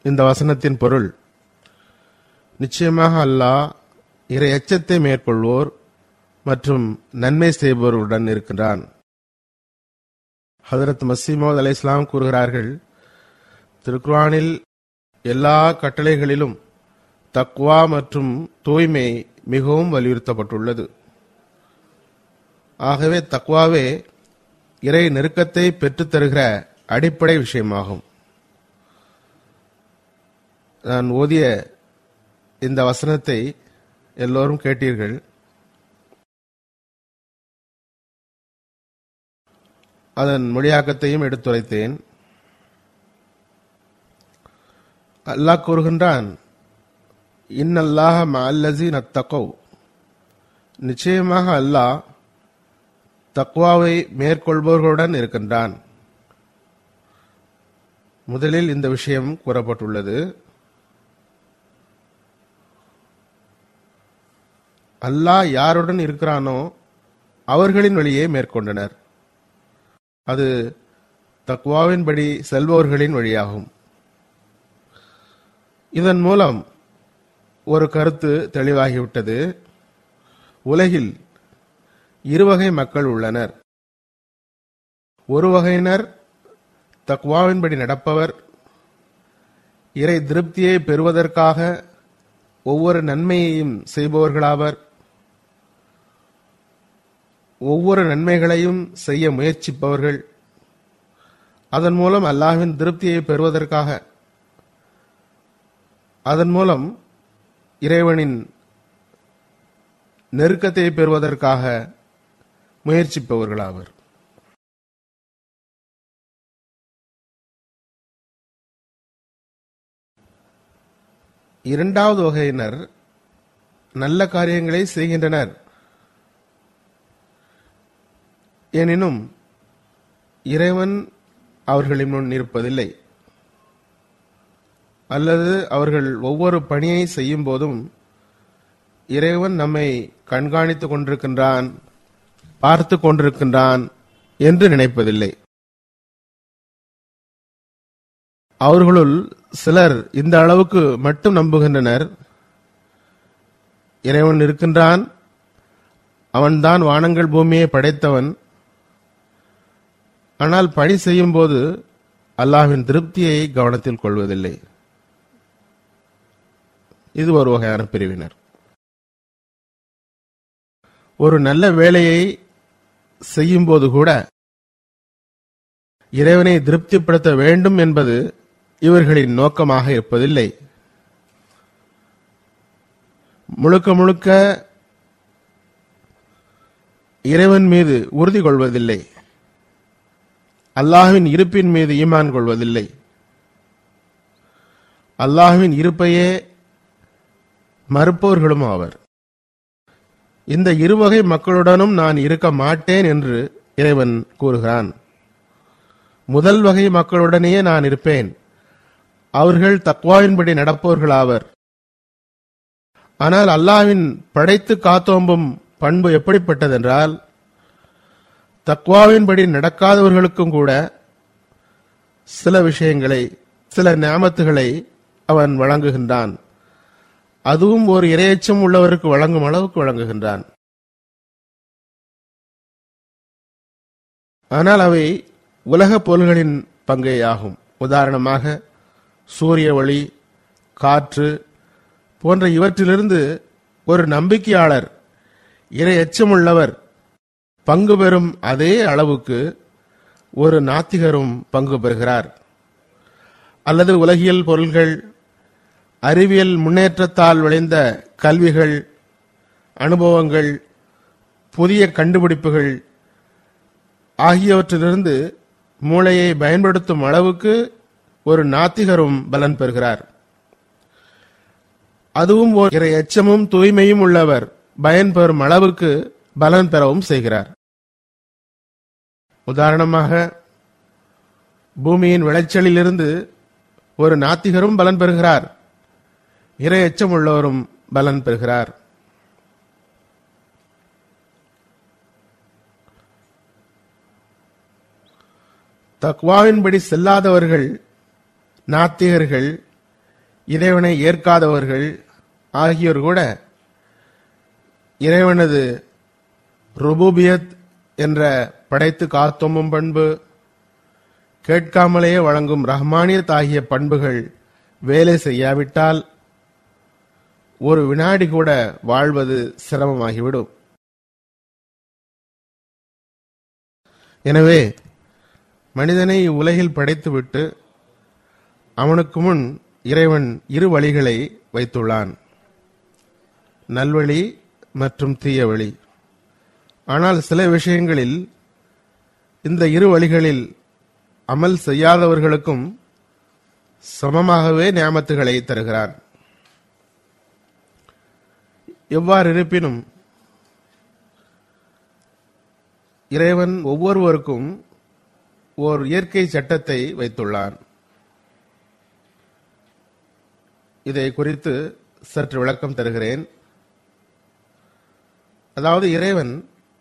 இந்த வசனத்தின் பொருள் நிச்சயமாக அல்லாஹ் இறை எச்சத்தை மேற்கொள்வோர் மற்றும் நன்மை செய்பவர்களுடன் இருக்கிறான் ஹதரத் மசீமோத் அலை இஸ்லாம் கூறுகிறார்கள் திருக்குரானில் எல்லா கட்டளைகளிலும் தக்வா மற்றும் தூய்மை மிகவும் வலியுறுத்தப்பட்டுள்ளது ஆகவே தக்வாவே இறை நெருக்கத்தை பெற்றுத்தருகிற அடிப்படை விஷயமாகும் நான் ஓதிய இந்த வசனத்தை எல்லோரும் கேட்டீர்கள் அதன் மொழியாக்கத்தையும் எடுத்துரைத்தேன் அல்லாஹ் கூறுகின்றான் இன்னல்லாஹ மல்லசி நத்தகோ நிச்சயமாக அல்லாஹ் தக்வாவை மேற்கொள்பவர்களுடன் இருக்கின்றான் முதலில் இந்த விஷயம் கூறப்பட்டுள்ளது அல்லாஹ் யாருடன் இருக்கிறானோ அவர்களின் வழியே மேற்கொண்டனர் அது தக்வாவின்படி செல்பவர்களின் வழியாகும் இதன் மூலம் ஒரு கருத்து தெளிவாகிவிட்டது உலகில் இருவகை மக்கள் உள்ளனர் ஒரு வகையினர் தக்வாவின்படி நடப்பவர் இறை திருப்தியை பெறுவதற்காக ஒவ்வொரு நன்மையையும் செய்பவர்களாவர் ஒவ்வொரு நன்மைகளையும் செய்ய முயற்சிப்பவர்கள் அதன் மூலம் அல்லாஹ்வின் திருப்தியை பெறுவதற்காக அதன் மூலம் இறைவனின் நெருக்கத்தை பெறுவதற்காக முயற்சிப்பவர்களாவர் இரண்டாவது வகையினர் நல்ல காரியங்களை செய்கின்றனர் எனினும் இறைவன் அவர்களின் முன் இருப்பதில்லை அல்லது அவர்கள் ஒவ்வொரு பணியை செய்யும் போதும் இறைவன் நம்மை கண்காணித்துக் கொண்டிருக்கின்றான் பார்த்து கொண்டிருக்கின்றான் என்று நினைப்பதில்லை அவர்களுள் சிலர் இந்த அளவுக்கு மட்டும் நம்புகின்றனர் இறைவன் இருக்கின்றான் அவன்தான் வானங்கள் பூமியை படைத்தவன் ஆனால் பணி செய்யும் போது அல்லாஹ்வின் திருப்தியை கவனத்தில் கொள்வதில்லை இது ஒரு வகையான பிரிவினர் ஒரு நல்ல வேலையை செய்யும் போது கூட இறைவனை திருப்திப்படுத்த வேண்டும் என்பது இவர்களின் நோக்கமாக இருப்பதில்லை முழுக்க முழுக்க இறைவன் மீது உறுதி கொள்வதில்லை அல்லாஹ்வின் இருப்பின் மீது ஈமான் கொள்வதில்லை அல்லாஹ்வின் இருப்பையே மறுப்பவர்களும் ஆவர் இந்த இருவகை மக்களுடனும் நான் இருக்க மாட்டேன் என்று இறைவன் கூறுகிறான் முதல் வகை மக்களுடனேயே நான் இருப்பேன் அவர்கள் தக்வாவின்படி நடப்பவர்களாவர் ஆனால் அல்லாஹ்வின் படைத்து காத்தோம்பும் பண்பு எப்படிப்பட்டதென்றால் தக்வாவின்படி நடக்காதவர்களுக்கும் கூட சில விஷயங்களை சில ஞாமத்துகளை அவன் வழங்குகின்றான் அதுவும் ஒரு இரையச்சம் உள்ளவருக்கு வழங்கும் அளவுக்கு வழங்குகின்றான் ஆனால் அவை உலக பொருள்களின் பங்கே ஆகும் உதாரணமாக சூரிய ஒளி காற்று போன்ற இவற்றிலிருந்து ஒரு நம்பிக்கையாளர் இறை எச்சமுள்ளவர் பங்கு பெறும் அதே அளவுக்கு ஒரு நாத்திகரும் பங்கு பெறுகிறார் அல்லது உலகியல் பொருள்கள் அறிவியல் முன்னேற்றத்தால் விளைந்த கல்விகள் அனுபவங்கள் புதிய கண்டுபிடிப்புகள் ஆகியவற்றிலிருந்து மூளையை பயன்படுத்தும் அளவுக்கு ஒரு நாத்திகரும் பலன் பெறுகிறார் அதுவும் ஓர் இறை எச்சமும் தூய்மையும் உள்ளவர் பயன் பெறும் அளவுக்கு பலன் பெறவும் செய்கிறார் உதாரணமாக பூமியின் விளைச்சலிலிருந்து ஒரு நாத்திகரும் பலன் பெறுகிறார் இறை எச்சம் உள்ளவரும் பலன் பெறுகிறார் தக்வாவின்படி செல்லாதவர்கள் நாத்திகர்கள் இறைவனை ஏற்காதவர்கள் ஆகியோர் கூட இறைவனது ருபூபியத் என்ற படைத்து காத்தொம்பும் பண்பு கேட்காமலேயே வழங்கும் ரஹ்மானியத் ஆகிய பண்புகள் வேலை செய்யாவிட்டால் ஒரு வினாடி கூட வாழ்வது சிரமமாகிவிடும் எனவே மனிதனை உலகில் படைத்துவிட்டு அவனுக்கு முன் இறைவன் இரு வழிகளை வைத்துள்ளான் நல்வழி மற்றும் தீய வழி ஆனால் சில விஷயங்களில் இந்த இரு வழிகளில் அமல் செய்யாதவர்களுக்கும் சமமாகவே நியாமத்துகளை தருகிறான் எவ்வாறு இருப்பினும் இறைவன் ஒவ்வொருவருக்கும் ஓர் இயற்கை சட்டத்தை வைத்துள்ளான் இதை குறித்து சற்று விளக்கம் தருகிறேன் அதாவது இறைவன்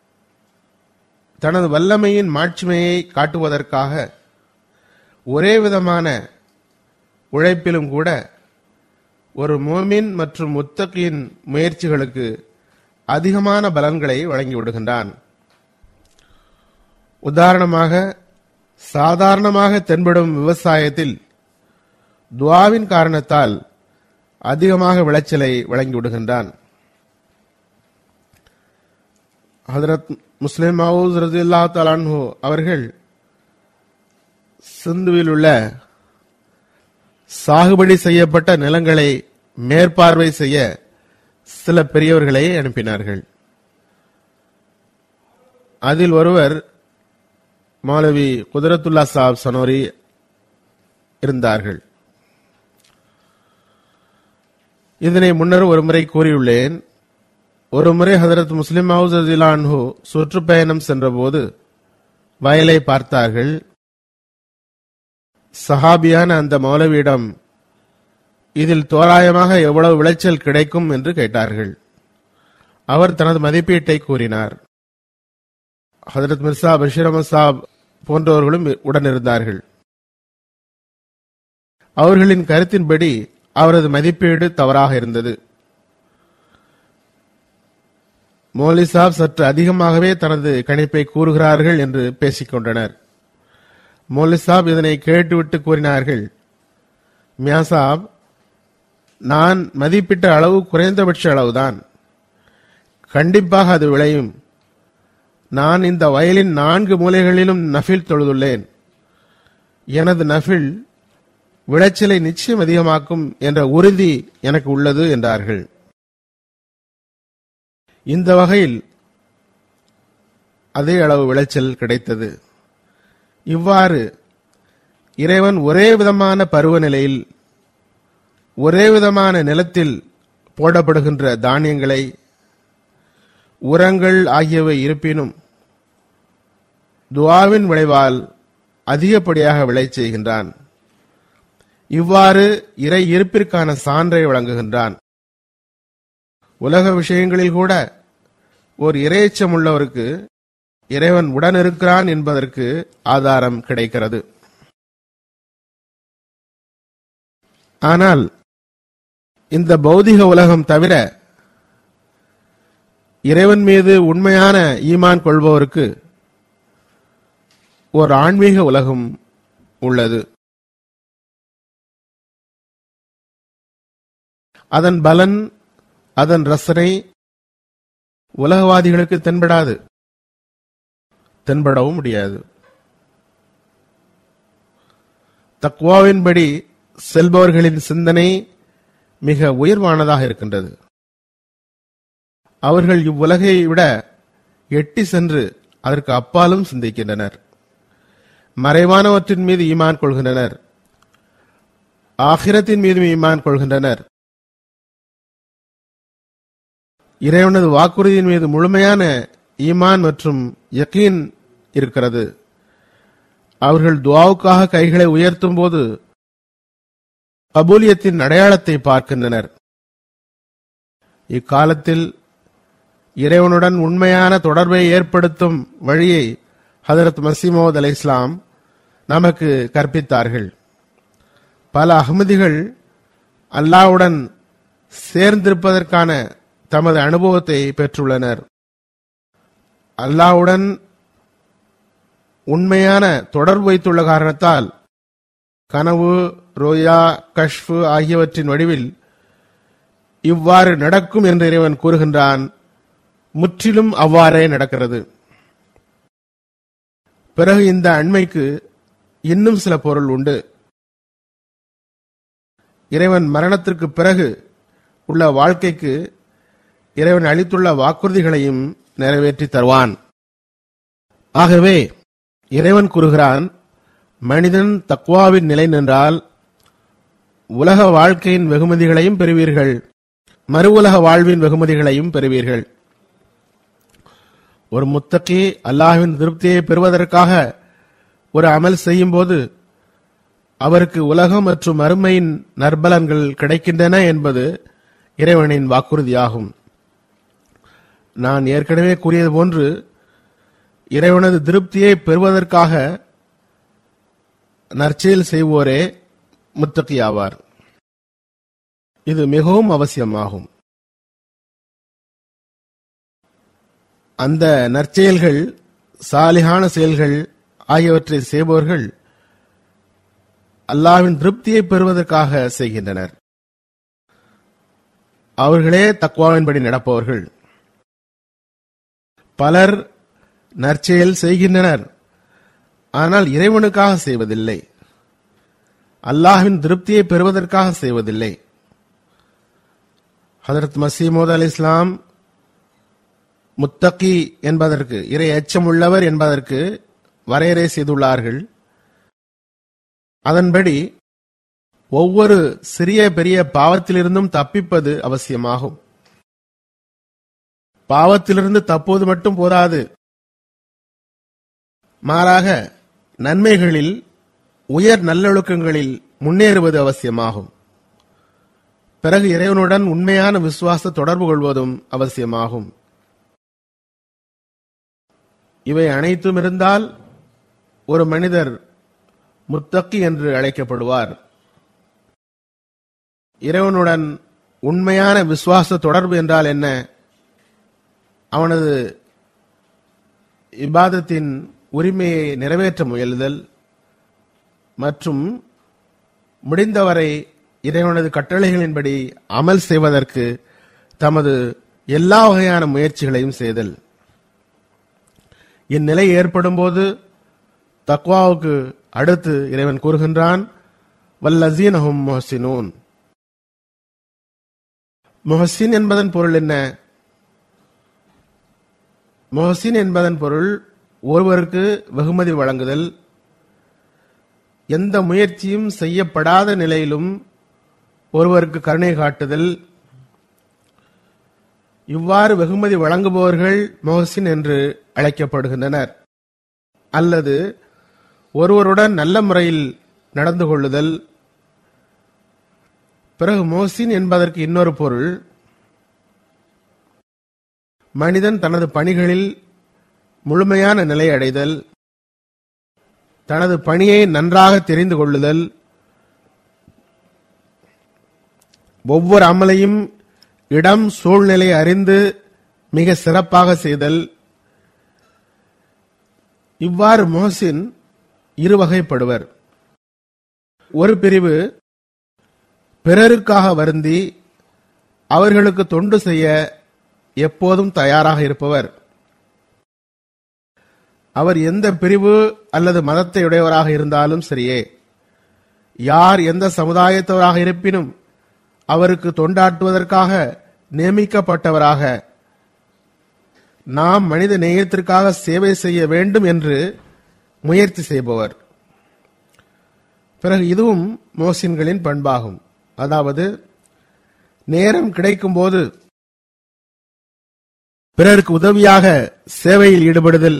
தனது வல்லமையின் மாட்சிமையை காட்டுவதற்காக ஒரே விதமான உழைப்பிலும் கூட ஒரு மோமின் மற்றும் முத்தகியின் முயற்சிகளுக்கு அதிகமான பலன்களை வழங்கி விடுகின்றான் உதாரணமாக சாதாரணமாக தென்படும் விவசாயத்தில் துவாவின் காரணத்தால் அதிகமாக விளைச்சலை வழங்கி விடுகின்றான் ஹதரத் முஸ்லிம் மவுஸ் ரதில்லா தலான்ஹு அவர்கள் சிந்துவில் உள்ள சாகுபடி செய்யப்பட்ட நிலங்களை மேற்பார்வை செய்ய சில பெரியவர்களை அனுப்பினார்கள் அதில் ஒருவர் மௌலவி குதிரத்துல்லா சாப் சனோரி இருந்தார்கள் இதனை முன்னர் ஒருமுறை கூறியுள்ளேன் ஒருமுறை ஹதரத் முஸ்லிம் அன்ஹு சுற்றுப்பயணம் சென்றபோது வயலை பார்த்தார்கள் சஹாபியான அந்த மௌலவியிடம் இதில் தோராயமாக எவ்வளவு விளைச்சல் கிடைக்கும் என்று கேட்டார்கள் அவர் தனது மதிப்பீட்டை கூறினார் ஹதரத் மிர்சா பஷீர் அஹமத் சாப் போன்றவர்களும் உடனிருந்தார்கள் அவர்களின் கருத்தின்படி அவரது மதிப்பீடு தவறாக இருந்தது மௌலி சாப் சற்று அதிகமாகவே தனது கணிப்பை கூறுகிறார்கள் என்று பேசிக் கொண்டனர் மௌலி சாப் இதனை கேட்டுவிட்டு கூறினார்கள் மியா சாப் நான் மதிப்பிட்ட அளவு குறைந்தபட்ச அளவுதான் கண்டிப்பாக அது விளையும் நான் இந்த வயலின் நான்கு மூலைகளிலும் நஃபில் தொழுதுள்ளேன் எனது நஃபில் விளைச்சலை நிச்சயம் அதிகமாக்கும் என்ற உறுதி எனக்கு உள்ளது என்றார்கள் இந்த வகையில் அதே அளவு விளைச்சல் கிடைத்தது இவ்வாறு இறைவன் ஒரே விதமான பருவநிலையில் ஒரே விதமான நிலத்தில் போடப்படுகின்ற தானியங்களை உரங்கள் ஆகியவை இருப்பினும் துவாவின் விளைவால் அதிகப்படியாக விளைச் செய்கின்றான் இவ்வாறு இறை இருப்பிற்கான சான்றை வழங்குகின்றான் உலக விஷயங்களில் கூட ஒரு இரையச்சம் உள்ளவருக்கு இறைவன் உடன் இருக்கிறான் என்பதற்கு ஆதாரம் கிடைக்கிறது ஆனால் இந்த பௌதிக உலகம் தவிர இறைவன் மீது உண்மையான ஈமான் கொள்பவருக்கு ஒரு ஆன்மீக உலகம் உள்ளது அதன் பலன் அதன் ரசனை உலகவாதிகளுக்கு தென்படாது தென்படவும் முடியாது தக்வாவின்படி செல்பவர்களின் சிந்தனை மிக உயர்வானதாக இருக்கின்றது அவர்கள் இவ்வுலகை விட எட்டி சென்று அதற்கு அப்பாலும் சிந்திக்கின்றனர் மறைவானவற்றின் மீது ஈமான் கொள்கின்றனர் ஆகிரத்தின் மீதும் ஈமான் கொள்கின்றனர் இறைவனது வாக்குறுதியின் மீது முழுமையான ஈமான் மற்றும் யக்கீன் இருக்கிறது அவர்கள் துவாவுக்காக கைகளை உயர்த்தும் போது கபூலியத்தின் அடையாளத்தை பார்க்கின்றனர் இக்காலத்தில் இறைவனுடன் உண்மையான தொடர்பை ஏற்படுத்தும் வழியை ஹதரத் மசீமோத் அலை இஸ்லாம் நமக்கு கற்பித்தார்கள் பல அகமதிகள் அல்லாவுடன் சேர்ந்திருப்பதற்கான தமது அனுபவத்தை பெற்றுள்ளனர் அல்லாவுடன் உண்மையான தொடர்பு வைத்துள்ள காரணத்தால் கனவு ரோயா கஷ்பு ஆகியவற்றின் வடிவில் இவ்வாறு நடக்கும் என்று இறைவன் கூறுகின்றான் முற்றிலும் அவ்வாறே நடக்கிறது பிறகு இந்த அண்மைக்கு இன்னும் சில பொருள் உண்டு இறைவன் மரணத்திற்கு பிறகு உள்ள வாழ்க்கைக்கு இறைவன் அளித்துள்ள வாக்குறுதிகளையும் நிறைவேற்றி தருவான் ஆகவே இறைவன் கூறுகிறான் மனிதன் தக்வாவின் நிலை நின்றால் உலக வாழ்க்கையின் வெகுமதிகளையும் பெறுவீர்கள் மறு உலக வாழ்வின் வெகுமதிகளையும் பெறுவீர்கள் ஒரு முத்தகி அல்லாஹ்வின் திருப்தியை பெறுவதற்காக ஒரு அமல் செய்யும் போது அவருக்கு உலகம் மற்றும் மறுமையின் நற்பலன்கள் கிடைக்கின்றன என்பது இறைவனின் வாக்குறுதியாகும் நான் ஏற்கனவே கூறியது போன்று இறைவனது திருப்தியை பெறுவதற்காக நற்செயல் செய்வோரே முத்தகி ஆவார் இது மிகவும் அவசியமாகும் அந்த நற்செயல்கள் சாலிகான செயல்கள் ஆகியவற்றை செய்பவர்கள் அல்லாவின் திருப்தியை பெறுவதற்காக செய்கின்றனர் அவர்களே தக்வாவின்படி நடப்பவர்கள் பலர் நற்செயல் செய்கின்றனர் ஆனால் இறைவனுக்காக செய்வதில்லை அல்லாஹ்வின் திருப்தியை பெறுவதற்காக செய்வதில்லை ஹதரத் மசீமோத் அலி இஸ்லாம் முத்தகி என்பதற்கு இறை எச்சமுள்ளவர் என்பதற்கு வரையறை செய்துள்ளார்கள் அதன்படி ஒவ்வொரு சிறிய பெரிய பாவத்திலிருந்தும் தப்பிப்பது அவசியமாகும் பாவத்திலிருந்து தப்புவது மட்டும் போதாது மாறாக நன்மைகளில் உயர் நல்லொழுக்கங்களில் முன்னேறுவது அவசியமாகும் பிறகு இறைவனுடன் உண்மையான விசுவாச தொடர்பு கொள்வதும் அவசியமாகும் இவை அனைத்தும் இருந்தால் ஒரு மனிதர் முத்தக்கி என்று அழைக்கப்படுவார் இறைவனுடன் உண்மையான விசுவாச தொடர்பு என்றால் என்ன அவனது இபாதத்தின் உரிமையை நிறைவேற்ற முயலுதல் மற்றும் முடிந்தவரை இறைவனது கட்டளைகளின்படி அமல் செய்வதற்கு தமது எல்லா வகையான முயற்சிகளையும் செய்தல் இந்நிலை ஏற்படும் போது தக்வாவுக்கு அடுத்து இறைவன் கூறுகின்றான் வல்லசீனஹும் மொஹசினூன் மொஹசின் என்பதன் பொருள் என்ன மொஹசின் என்பதன் பொருள் ஒருவருக்கு வெகுமதி வழங்குதல் எந்த முயற்சியும் செய்யப்படாத நிலையிலும் ஒருவருக்கு கருணை காட்டுதல் இவ்வாறு வெகுமதி வழங்குபவர்கள் மொஹசின் என்று அழைக்கப்படுகின்றனர் அல்லது ஒருவருடன் நல்ல முறையில் நடந்து கொள்ளுதல் பிறகு மோசின் என்பதற்கு இன்னொரு பொருள் மனிதன் தனது பணிகளில் முழுமையான நிலை அடைதல் தனது பணியை நன்றாக தெரிந்து கொள்ளுதல் ஒவ்வொரு அமலையும் இடம் சூழ்நிலை அறிந்து மிக சிறப்பாக செய்தல் இவ்வாறு மோசின் இருவகைப்படுவர் ஒரு பிரிவு பிறருக்காக வருந்தி அவர்களுக்கு தொண்டு செய்ய எப்போதும் தயாராக இருப்பவர் அவர் எந்த பிரிவு அல்லது மதத்தை உடையவராக இருந்தாலும் சரியே யார் எந்த சமுதாயத்தவராக இருப்பினும் அவருக்கு தொண்டாற்றுவதற்காக நியமிக்கப்பட்டவராக நாம் மனித நேயத்திற்காக சேவை செய்ய வேண்டும் என்று முயற்சி செய்பவர் பிறகு இதுவும் மோசின்களின் பண்பாகும் அதாவது நேரம் கிடைக்கும் போது பிறருக்கு உதவியாக சேவையில் ஈடுபடுதல்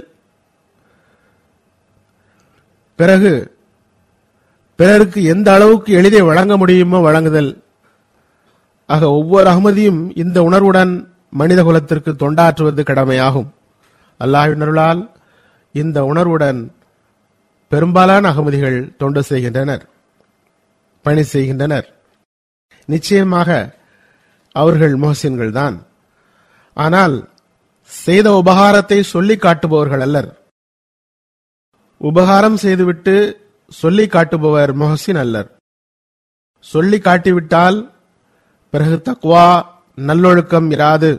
பிறகு பிறருக்கு எந்த அளவுக்கு எளிதை வழங்க முடியுமோ வழங்குதல் ஆக ஒவ்வொரு அகமதியும் இந்த உணர்வுடன் மனித குலத்திற்கு தொண்டாற்றுவது கடமையாகும் அல்லாஹ்வின் அருளால் இந்த உணர்வுடன் பெரும்பாலான அகமதிகள் தொண்டு செய்கின்றனர் பணி செய்கின்றனர் நிச்சயமாக அவர்கள் மோசின்கள் தான் ஆனால் செய்த உபகாரத்தை சொல்லி காட்டுபவர்கள் அல்லர் உபகாரம் செய்துவிட்டு சொல்லி காட்டுபவர் மொஹசின் அல்லர் சொல்லி காட்டிவிட்டால் பிறகு தக்வா நல்லொழுக்கம் இராது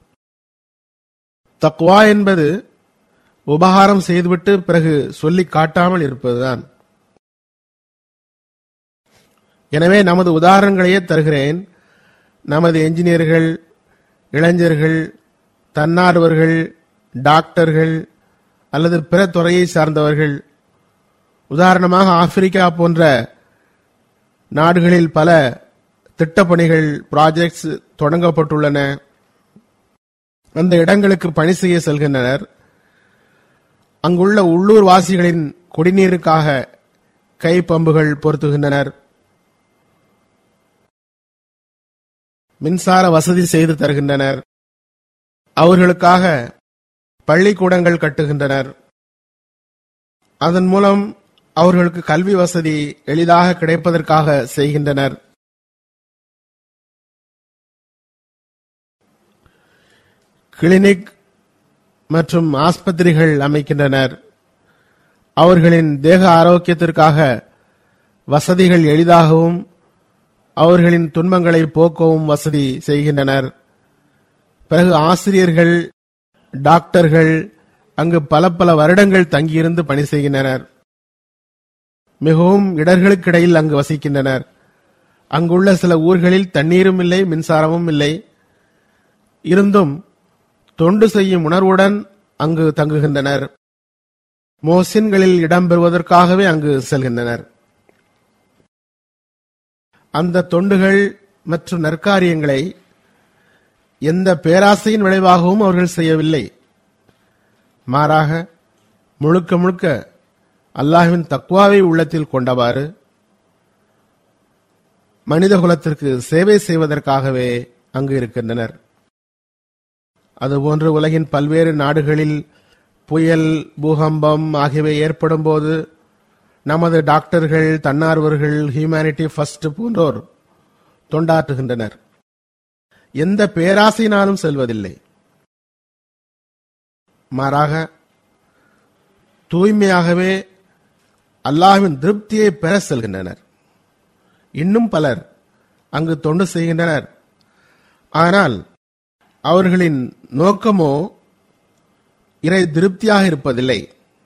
தக்வா என்பது உபகாரம் செய்துவிட்டு பிறகு சொல்லி காட்டாமல் இருப்பதுதான் எனவே நமது உதாரணங்களையே தருகிறேன் நமது என்ஜினியர்கள் இளைஞர்கள் தன்னார்வர்கள் டாக்டர்கள் அல்லது பிற துறையை சார்ந்தவர்கள் உதாரணமாக ஆப்பிரிக்கா போன்ற நாடுகளில் பல திட்டப்பணிகள் ப்ராஜெக்ட்ஸ் தொடங்கப்பட்டுள்ளன அந்த இடங்களுக்கு பணி செய்ய செல்கின்றனர் அங்குள்ள உள்ளூர் வாசிகளின் குடிநீருக்காக கை பம்புகள் பொருத்துகின்றனர் மின்சார வசதி செய்து தருகின்றனர் அவர்களுக்காக பள்ளிக்கூடங்கள் கட்டுகின்றனர் அதன் மூலம் அவர்களுக்கு கல்வி வசதி எளிதாக கிடைப்பதற்காக செய்கின்றனர் கிளினிக் மற்றும் ஆஸ்பத்திரிகள் அமைக்கின்றனர் அவர்களின் தேக ஆரோக்கியத்திற்காக வசதிகள் எளிதாகவும் அவர்களின் துன்பங்களை போக்கவும் வசதி செய்கின்றனர் பிறகு ஆசிரியர்கள் டாக்டர்கள் அங்கு பல பல வருடங்கள் தங்கியிருந்து பணி செய்கின்றனர் மிகவும் இடர்களுக்கிடையில் அங்கு வசிக்கின்றனர் அங்குள்ள சில ஊர்களில் தண்ணீரும் இல்லை மின்சாரமும் இல்லை இருந்தும் தொண்டு செய்யும் உணர்வுடன் அங்கு தங்குகின்றனர் மோசின்களில் இடம்பெறுவதற்காகவே அங்கு செல்கின்றனர் அந்த தொண்டுகள் மற்றும் நற்காரியங்களை எந்த பேராசையின் விளைவாகவும் அவர்கள் செய்யவில்லை மாறாக முழுக்க முழுக்க அல்லாஹ்வின் தக்வாவை உள்ளத்தில் கொண்டவாறு மனித குலத்திற்கு சேவை செய்வதற்காகவே அங்கு இருக்கின்றனர் அதுபோன்று உலகின் பல்வேறு நாடுகளில் புயல் பூகம்பம் ஆகியவை ஏற்படும் போது நமது டாக்டர்கள் தன்னார்வர்கள் ஹியூமனிட்டி ஃபர்ஸ்ட் போன்றோர் தொண்டாற்றுகின்றனர் எந்த பேராசையினாலும் செல்வதில்லை மாறாக தூய்மையாகவே அல்லாஹ்வின் திருப்தியை பெற செல்கின்றனர் இன்னும் பலர் அங்கு தொண்டு செய்கின்றனர் ஆனால் அவர்களின் நோக்கமோ இறை திருப்தியாக இருப்பதில்லை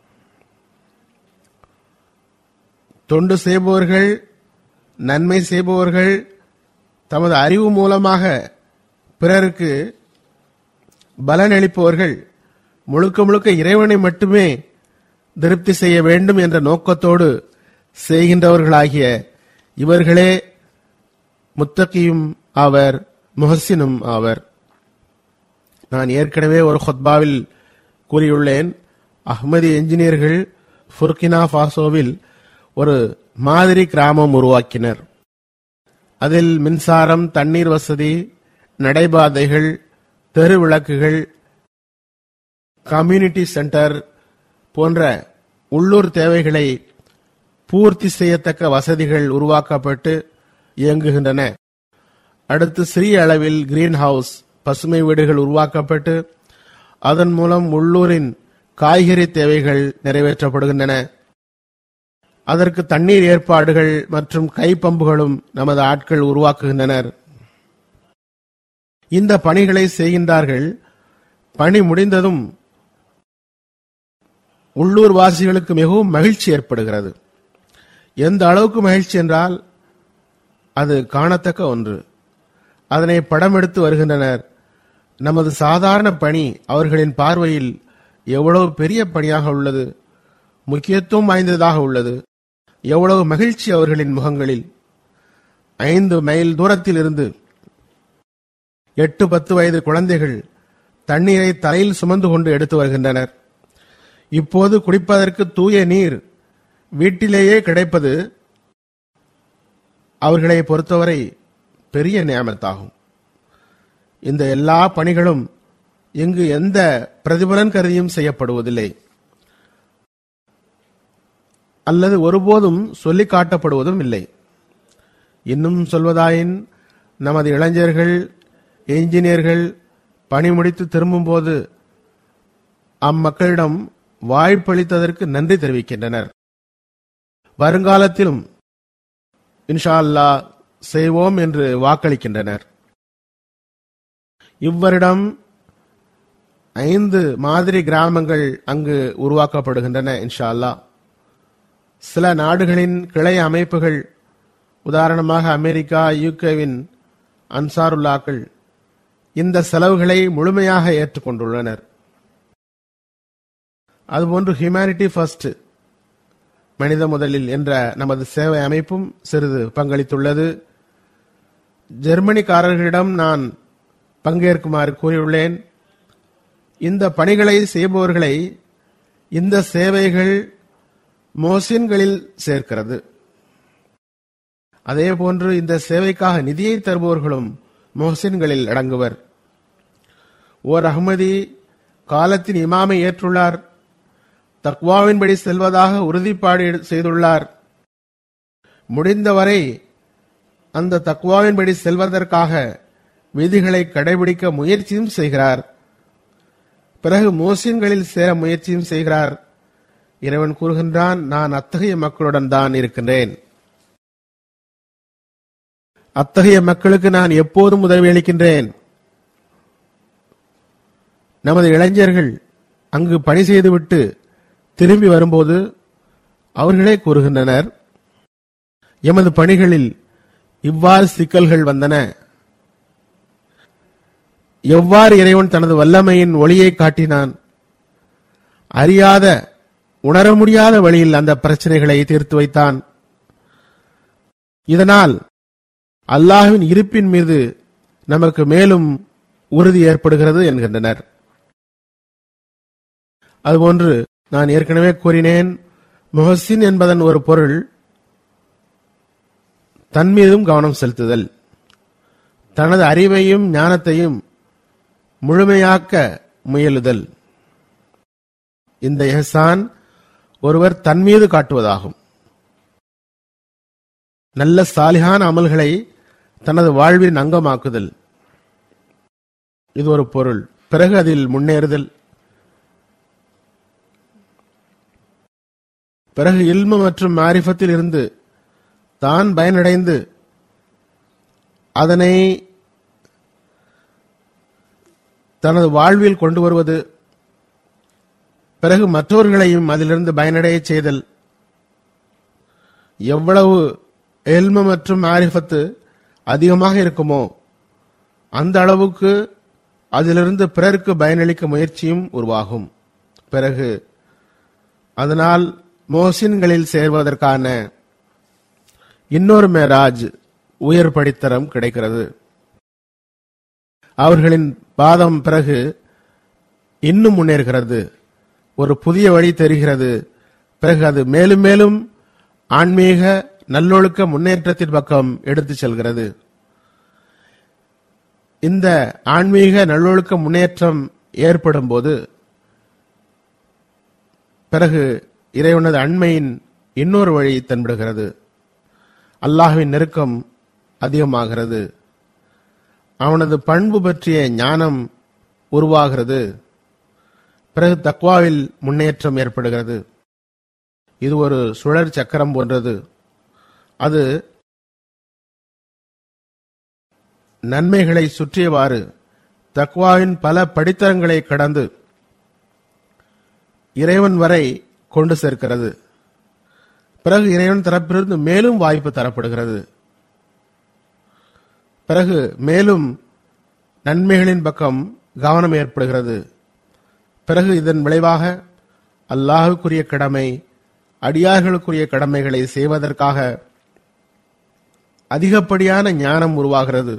தொண்டு செய்பவர்கள் நன்மை செய்பவர்கள் தமது அறிவு மூலமாக பிறருக்கு பலனளிப்பவர்கள் முழுக்க முழுக்க இறைவனை மட்டுமே திருப்தி செய்ய வேண்டும் என்ற நோக்கத்தோடு செய்கின்றவர்களாகிய இவர்களே முத்தகியும் ஆவர் முஹசினும் ஆவர் நான் ஏற்கனவே ஒரு ஹொத்பாவில் கூறியுள்ளேன் அஹ்மதி என்ஜினியர்கள் ஃபுர்கினா ஃபாசோவில் ஒரு மாதிரி கிராமம் உருவாக்கினர் அதில் மின்சாரம் தண்ணீர் வசதி நடைபாதைகள் தெரு விளக்குகள் கம்யூனிட்டி சென்டர் போன்ற உள்ளூர் தேவைகளை பூர்த்தி செய்யத்தக்க வசதிகள் உருவாக்கப்பட்டு இயங்குகின்றன அடுத்து சிறிய அளவில் கிரீன் ஹவுஸ் பசுமை வீடுகள் உருவாக்கப்பட்டு அதன் மூலம் உள்ளூரின் காய்கறி தேவைகள் நிறைவேற்றப்படுகின்றன அதற்கு தண்ணீர் ஏற்பாடுகள் மற்றும் கைப்பம்புகளும் நமது ஆட்கள் உருவாக்குகின்றனர் இந்த பணிகளை செய்கின்றார்கள் பணி முடிந்ததும் உள்ளூர் வாசிகளுக்கு மிகவும் மகிழ்ச்சி ஏற்படுகிறது எந்த அளவுக்கு மகிழ்ச்சி என்றால் அது காணத்தக்க ஒன்று அதனை படம் எடுத்து வருகின்றனர் நமது சாதாரண பணி அவர்களின் பார்வையில் எவ்வளவு பெரிய பணியாக உள்ளது முக்கியத்துவம் வாய்ந்ததாக உள்ளது எவ்வளவு மகிழ்ச்சி அவர்களின் முகங்களில் ஐந்து மைல் தூரத்தில் இருந்து எட்டு பத்து வயது குழந்தைகள் தண்ணீரை தலையில் சுமந்து கொண்டு எடுத்து வருகின்றனர் இப்போது குடிப்பதற்கு தூய நீர் வீட்டிலேயே கிடைப்பது அவர்களை பொறுத்தவரை பெரிய நியமத்தாகும் இந்த எல்லா பணிகளும் இங்கு எந்த பிரதிபலன் கருதியும் செய்யப்படுவதில்லை அல்லது ஒருபோதும் சொல்லிக் காட்டப்படுவதும் இல்லை இன்னும் சொல்வதாயின் நமது இளைஞர்கள் என்ஜினியர்கள் பணி முடித்து திரும்பும்போது அம்மக்களிடம் வாய்ப்பளித்ததற்கு நன்றி தெரிவிக்கின்றனர் வருங்காலத்திலும் இன்ஷா அல்லாஹ் செய்வோம் என்று வாக்களிக்கின்றனர் இவ்வருடம் ஐந்து மாதிரி கிராமங்கள் அங்கு உருவாக்கப்படுகின்றன இன்ஷா அல்லாஹ் சில நாடுகளின் கிளை அமைப்புகள் உதாரணமாக அமெரிக்கா யூகேவின் அன்சாருல்லாக்கள் இந்த செலவுகளை முழுமையாக ஏற்றுக்கொண்டுள்ளனர் அதுபோன்று ஹியூமனிட்டி ஃபர்ஸ்ட் மனித முதலில் என்ற நமது சேவை அமைப்பும் சிறிது பங்களித்துள்ளது ஜெர்மனிக்காரர்களிடம் நான் பங்கேற்குமாறு கூறியுள்ளேன் இந்த பணிகளை செய்பவர்களை இந்த சேவைகள் மோசின்களில் சேர்க்கிறது அதே போன்று இந்த சேவைக்காக நிதியை தருபவர்களும் மொஹசின்களில் அடங்குவர் ஓர் அகமதி காலத்தின் இமாமை ஏற்றுள்ளார் தக்வாவின்படி செல்வதாக உறுதிப்பாடு செய்துள்ளார் முடிந்தவரை அந்த தக்வாவின்படி செல்வதற்காக விதிகளை கடைபிடிக்க முயற்சியும் செய்கிறார் பிறகு மோசின்களில் சேர முயற்சியும் செய்கிறார் இறைவன் கூறுகின்றான் நான் அத்தகைய மக்களுடன் தான் இருக்கின்றேன் அத்தகைய மக்களுக்கு நான் எப்போதும் உதவி அளிக்கின்றேன் நமது இளைஞர்கள் அங்கு பணி செய்துவிட்டு திரும்பி வரும்போது அவர்களே கூறுகின்றனர் எமது பணிகளில் இவ்வாறு சிக்கல்கள் வந்தன எவ்வாறு இறைவன் தனது வல்லமையின் ஒளியை காட்டினான் அறியாத உணர முடியாத வழியில் அந்த பிரச்சனைகளை தீர்த்து வைத்தான் இதனால் அல்லாஹ்வின் இருப்பின் மீது நமக்கு மேலும் உறுதி ஏற்படுகிறது என்கின்றனர் அதுபோன்று நான் ஏற்கனவே கூறினேன் முஹசின் என்பதன் ஒரு பொருள் தன் மீதும் கவனம் செலுத்துதல் தனது அறிவையும் ஞானத்தையும் முழுமையாக்க முயலுதல் இந்த எஹசான் ஒருவர் தன் மீது காட்டுவதாகும் நல்ல சாலிகான அமல்களை தனது வாழ்வின் அங்கமாக்குதல் இது ஒரு பொருள் பிறகு அதில் முன்னேறுதல் பிறகு இல்மு மற்றும் மாரிஃபத்தில் இருந்து தான் பயனடைந்து அதனை தனது வாழ்வில் கொண்டு வருவது பிறகு மற்றவர்களையும் அதிலிருந்து பயனடைய செய்தல் எவ்வளவு எல்ம மற்றும் ஆரிஃபத்து அதிகமாக இருக்குமோ அந்த அளவுக்கு அதிலிருந்து பிறருக்கு பயனளிக்க முயற்சியும் உருவாகும் பிறகு அதனால் மோசின்களில் சேர்வதற்கான இன்னொரு மேராஜ் உயர் படித்தரம் கிடைக்கிறது அவர்களின் பாதம் பிறகு இன்னும் முன்னேறுகிறது ஒரு புதிய வழி தெரிகிறது பிறகு அது மேலும் மேலும் ஆன்மீக நல்லொழுக்க முன்னேற்றத்தின் பக்கம் எடுத்து செல்கிறது இந்த ஆன்மீக நல்லொழுக்க முன்னேற்றம் ஏற்படும் போது பிறகு இறைவனது அண்மையின் இன்னொரு வழி தென்படுகிறது அல்லாஹ்வின் நெருக்கம் அதிகமாகிறது அவனது பண்பு பற்றிய ஞானம் உருவாகிறது பிறகு தக்வாவில் முன்னேற்றம் ஏற்படுகிறது இது ஒரு சுழற் சக்கரம் போன்றது அது நன்மைகளை சுற்றியவாறு தக்வாவின் பல படித்தரங்களை கடந்து இறைவன் வரை கொண்டு சேர்க்கிறது பிறகு இறைவன் தரப்பிலிருந்து மேலும் வாய்ப்பு தரப்படுகிறது பிறகு மேலும் நன்மைகளின் பக்கம் கவனம் ஏற்படுகிறது பிறகு இதன் விளைவாக அல்லாஹுக்குரிய கடமை அடியார்களுக்குரிய கடமைகளை செய்வதற்காக அதிகப்படியான ஞானம் உருவாகிறது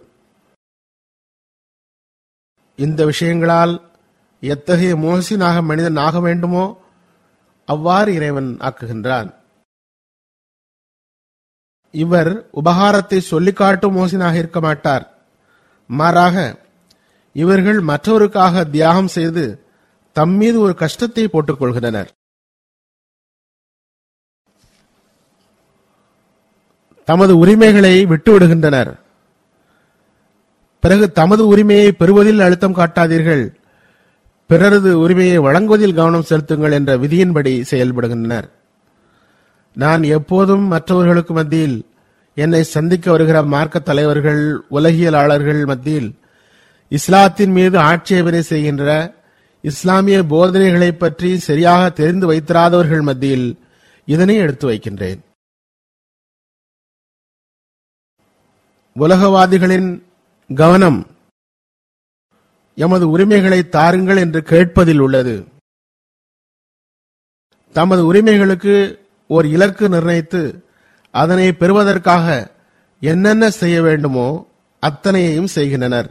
இந்த விஷயங்களால் எத்தகைய மோசினாக மனிதன் ஆக வேண்டுமோ அவ்வாறு இறைவன் ஆக்குகின்றான் இவர் உபகாரத்தை சொல்லிக் காட்டும் மோசினாக இருக்க மாட்டார் மாறாக இவர்கள் மற்றவருக்காக தியாகம் செய்து தம் மீது ஒரு கஷ்டத்தை போட்டுக் கொள்கின்றனர் தமது உரிமைகளை விட்டுவிடுகின்றனர் பிறகு தமது உரிமையை பெறுவதில் அழுத்தம் காட்டாதீர்கள் பிறரது உரிமையை வழங்குவதில் கவனம் செலுத்துங்கள் என்ற விதியின்படி செயல்படுகின்றனர் நான் எப்போதும் மற்றவர்களுக்கு மத்தியில் என்னை சந்திக்க வருகிற மார்க்க தலைவர்கள் உலகியலாளர்கள் மத்தியில் இஸ்லாத்தின் மீது ஆட்சேபனை செய்கின்ற இஸ்லாமிய போதனைகளை பற்றி சரியாக தெரிந்து வைத்திராதவர்கள் மத்தியில் இதனை எடுத்து வைக்கின்றேன் உலகவாதிகளின் கவனம் எமது உரிமைகளை தாருங்கள் என்று கேட்பதில் உள்ளது தமது உரிமைகளுக்கு ஒரு இலக்கு நிர்ணயித்து அதனை பெறுவதற்காக என்னென்ன செய்ய வேண்டுமோ அத்தனையையும் செய்கின்றனர்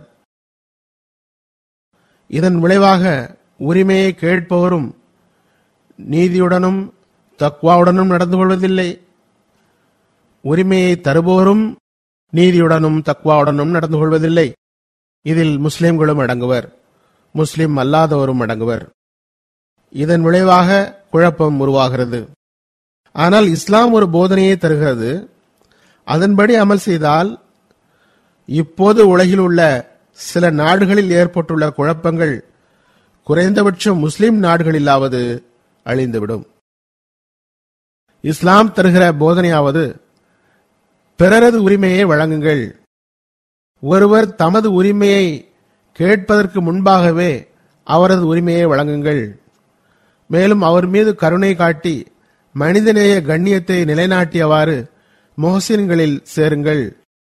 இதன் விளைவாக உரிமையை கேட்பவரும் நீதியுடனும் தக்வாவுடனும் நடந்து கொள்வதில்லை உரிமையை தருபவரும் நீதியுடனும் தக்வாவுடனும் நடந்து கொள்வதில்லை இதில் முஸ்லிம்களும் அடங்குவர் முஸ்லிம் அல்லாதவரும் அடங்குவர் இதன் விளைவாக குழப்பம் உருவாகிறது ஆனால் இஸ்லாம் ஒரு போதனையை தருகிறது அதன்படி அமல் செய்தால் இப்போது உலகில் உள்ள சில நாடுகளில் ஏற்பட்டுள்ள குழப்பங்கள் குறைந்தபட்சம் முஸ்லிம் நாடுகளிலாவது அழிந்துவிடும் இஸ்லாம் தருகிற போதனையாவது பிறரது உரிமையை வழங்குங்கள் ஒருவர் தமது உரிமையை கேட்பதற்கு முன்பாகவே அவரது உரிமையை வழங்குங்கள் மேலும் அவர் மீது கருணை காட்டி மனிதநேய கண்ணியத்தை நிலைநாட்டியவாறு மொஹசின்களில் சேருங்கள்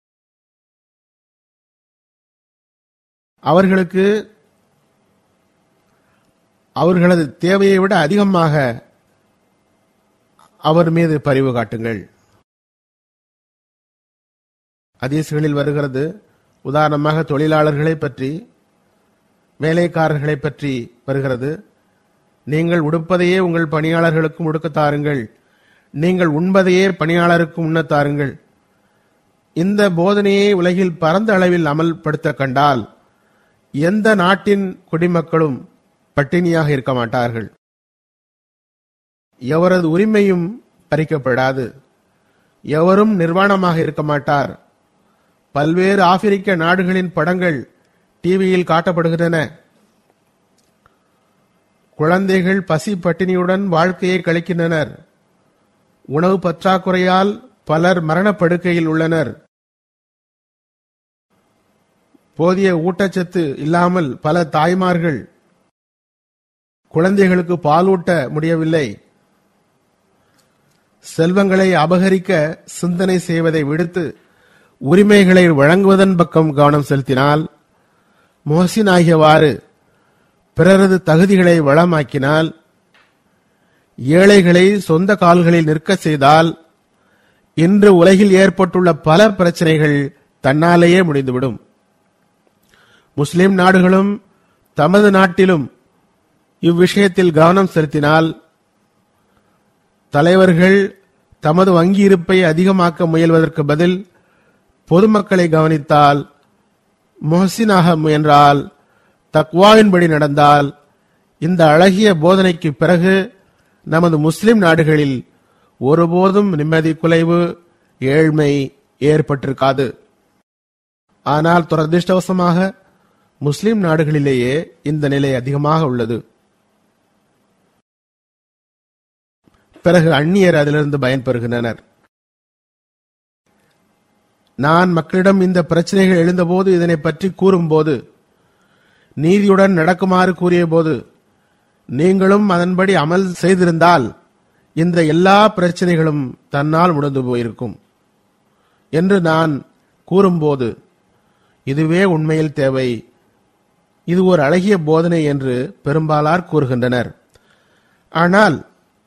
அவர்களுக்கு அவர்களது தேவையை விட அதிகமாக அவர் மீது பரிவு காட்டுங்கள் அதீசுகளில் வருகிறது உதாரணமாக தொழிலாளர்களை பற்றி வேலைக்காரர்களை பற்றி வருகிறது நீங்கள் உடுப்பதையே உங்கள் பணியாளர்களுக்கும் உடுக்க தாருங்கள் நீங்கள் உண்பதையே பணியாளருக்கு உண்ணத் தாருங்கள் இந்த போதனையை உலகில் பரந்த அளவில் அமல்படுத்த கண்டால் எந்த நாட்டின் குடிமக்களும் பட்டினியாக இருக்க மாட்டார்கள் எவரது உரிமையும் பறிக்கப்படாது எவரும் நிர்வாணமாக இருக்க மாட்டார் பல்வேறு ஆப்பிரிக்க நாடுகளின் படங்கள் டிவியில் காட்டப்படுகின்றன குழந்தைகள் பசி பட்டினியுடன் வாழ்க்கையை கழிக்கின்றனர் உணவு பற்றாக்குறையால் பலர் மரணப்படுக்கையில் உள்ளனர் போதிய ஊட்டச்சத்து இல்லாமல் பல தாய்மார்கள் குழந்தைகளுக்கு பாலூட்ட முடியவில்லை செல்வங்களை அபகரிக்க சிந்தனை செய்வதை விடுத்து உரிமைகளை வழங்குவதன் பக்கம் கவனம் செலுத்தினால் மோசின் ஆகியவாறு பிறரது தகுதிகளை வளமாக்கினால் ஏழைகளை சொந்த கால்களில் நிற்க செய்தால் இன்று உலகில் ஏற்பட்டுள்ள பல பிரச்சனைகள் தன்னாலேயே முடிந்துவிடும் முஸ்லிம் நாடுகளும் தமது நாட்டிலும் இவ்விஷயத்தில் கவனம் செலுத்தினால் தலைவர்கள் தமது வங்கி இருப்பை அதிகமாக்க முயல்வதற்கு பதில் பொதுமக்களை கவனித்தால் மொஹசினாக முயன்றால் தக்வாவின்படி நடந்தால் இந்த அழகிய போதனைக்கு பிறகு நமது முஸ்லிம் நாடுகளில் ஒருபோதும் நிம்மதி குலைவு ஏழ்மை ஏற்பட்டிருக்காது ஆனால் துரதிருஷ்டவசமாக முஸ்லிம் நாடுகளிலேயே இந்த நிலை அதிகமாக உள்ளது பிறகு அந்நியர் அதிலிருந்து பயன்பெறுகின்றனர் நான் மக்களிடம் இந்த பிரச்சனைகள் எழுந்தபோது இதனை பற்றி கூறும்போது நீதியுடன் நடக்குமாறு கூறிய போது நீங்களும் அதன்படி அமல் செய்திருந்தால் இந்த எல்லா பிரச்சனைகளும் தன்னால் முடிந்து போயிருக்கும் என்று நான் கூறும்போது இதுவே உண்மையில் தேவை இது ஒரு அழகிய போதனை என்று பெரும்பாலார் கூறுகின்றனர் ஆனால்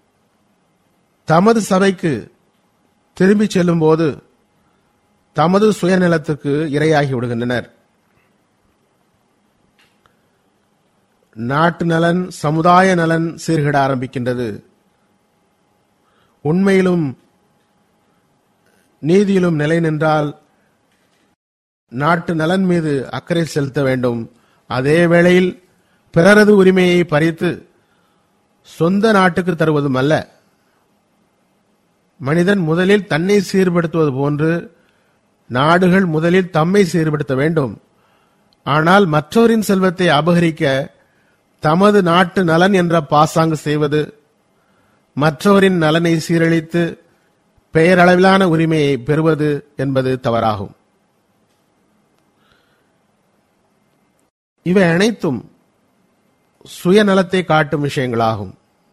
தமது சபைக்கு திரும்பிச் செல்லும்போது தமது சுயநலத்துக்கு இரையாகி விடுகின்றனர் நாட்டு நலன் சமுதாய நலன் சீர்கிட ஆரம்பிக்கின்றது உண்மையிலும் நீதியிலும் நிலை நின்றால் நாட்டு நலன் மீது அக்கறை செலுத்த வேண்டும் அதே வேளையில் பிறரது உரிமையை பறித்து சொந்த நாட்டுக்கு தருவதும் அல்ல மனிதன் முதலில் தன்னை சீர்படுத்துவது போன்று நாடுகள் முதலில் தம்மை சீர்படுத்த வேண்டும் ஆனால் மற்றவரின் செல்வத்தை அபகரிக்க தமது நாட்டு நலன் என்ற பாசாங்கு செய்வது மற்றவரின் நலனை சீரழித்து பெயரளவிலான உரிமையை பெறுவது என்பது தவறாகும் இவை அனைத்தும் சுயநலத்தை காட்டும் விஷயங்களாகும்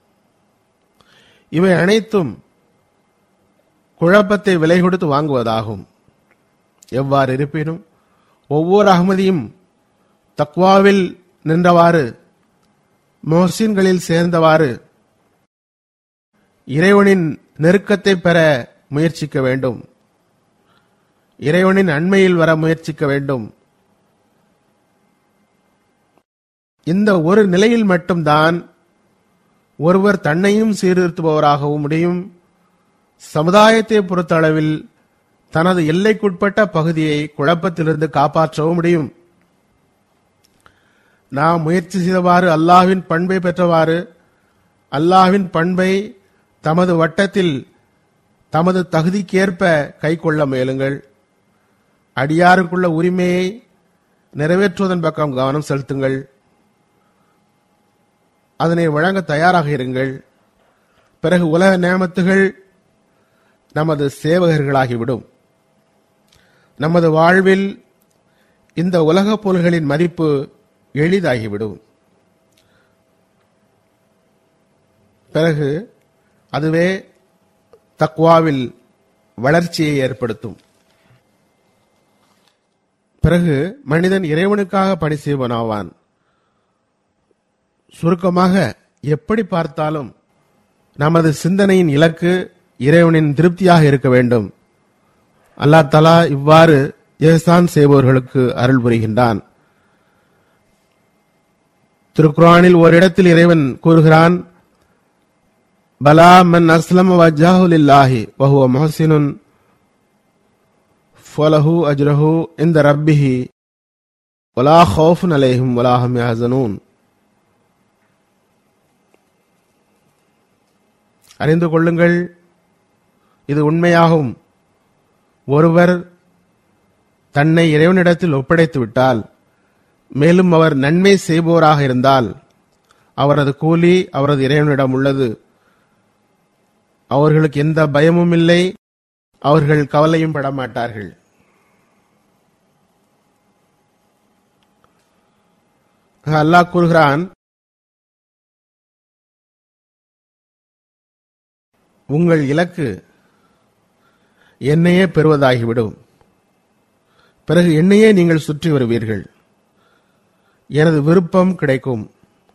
இவை அனைத்தும் குழப்பத்தை விலை கொடுத்து வாங்குவதாகும் எவ்வாறு இருப்பினும் ஒவ்வொரு அகமதியும் தக்வாவில் நின்றவாறு மொஹசின்களில் சேர்ந்தவாறு இறைவனின் நெருக்கத்தை பெற முயற்சிக்க வேண்டும் இறைவனின் அண்மையில் வர முயற்சிக்க வேண்டும் இந்த ஒரு நிலையில் மட்டும்தான் ஒருவர் தன்னையும் சீர்திருத்துபவராகவும் முடியும் சமுதாயத்தை பொறுத்தளவில் தனது எல்லைக்குட்பட்ட பகுதியை குழப்பத்திலிருந்து காப்பாற்றவும் முடியும் நாம் முயற்சி செய்தவாறு அல்லாஹ்வின் பண்பை பெற்றவாறு அல்லாஹ்வின் பண்பை தமது வட்டத்தில் தமது தகுதிக்கேற்ப கைக்கொள்ள முயலுங்கள் அடியாருக்குள்ள உரிமையை நிறைவேற்றுவதன் பக்கம் கவனம் செலுத்துங்கள் அதனை வழங்க தயாராக இருங்கள் பிறகு உலக நேமத்துகள் நமது சேவகர்களாகிவிடும் நமது வாழ்வில் இந்த உலகப் பொருள்களின் மதிப்பு எளிதாகிவிடும் பிறகு அதுவே தக்வாவில் வளர்ச்சியை ஏற்படுத்தும் பிறகு மனிதன் இறைவனுக்காக பணி செய்வனாவான் சுருக்கமாக எப்படி பார்த்தாலும் நமது சிந்தனையின் இலக்கு இறைவனின் திருப்தியாக இருக்க வேண்டும் அல்லாஹ் தலா இவ்வாறு ஏசான் செய்பவர்களுக்கு அருள் புரிகின்றான் திருக்குரானில் ஓரிடத்தில் இறைவன் கூறுகிறான் பலா மன் அஸ்லம் வஜாஹுலில்லாஹி வஹுவ முஹசினுன் ஃபலஹு அஜ்ரஹு இந்த ரப்பிஹி வலா ஹவுஃபுன் அலைஹிம் வலா ஹம் யஹ்சனூன் அறிந்து கொள்ளுங்கள் இது உண்மையாகும் ஒருவர் தன்னை இறைவனிடத்தில் ஒப்படைத்து விட்டால் மேலும் அவர் நன்மை செய்பவராக இருந்தால் அவரது கூலி அவரது இறைவனிடம் உள்ளது அவர்களுக்கு எந்த பயமும் இல்லை அவர்கள் கவலையும் பட மாட்டார்கள் அல்லாஹ் கூறுகிறான் உங்கள் இலக்கு என்னையே பெறுவதாகிவிடும் பிறகு என்னையே நீங்கள் சுற்றி வருவீர்கள் எனது விருப்பம் கிடைக்கும்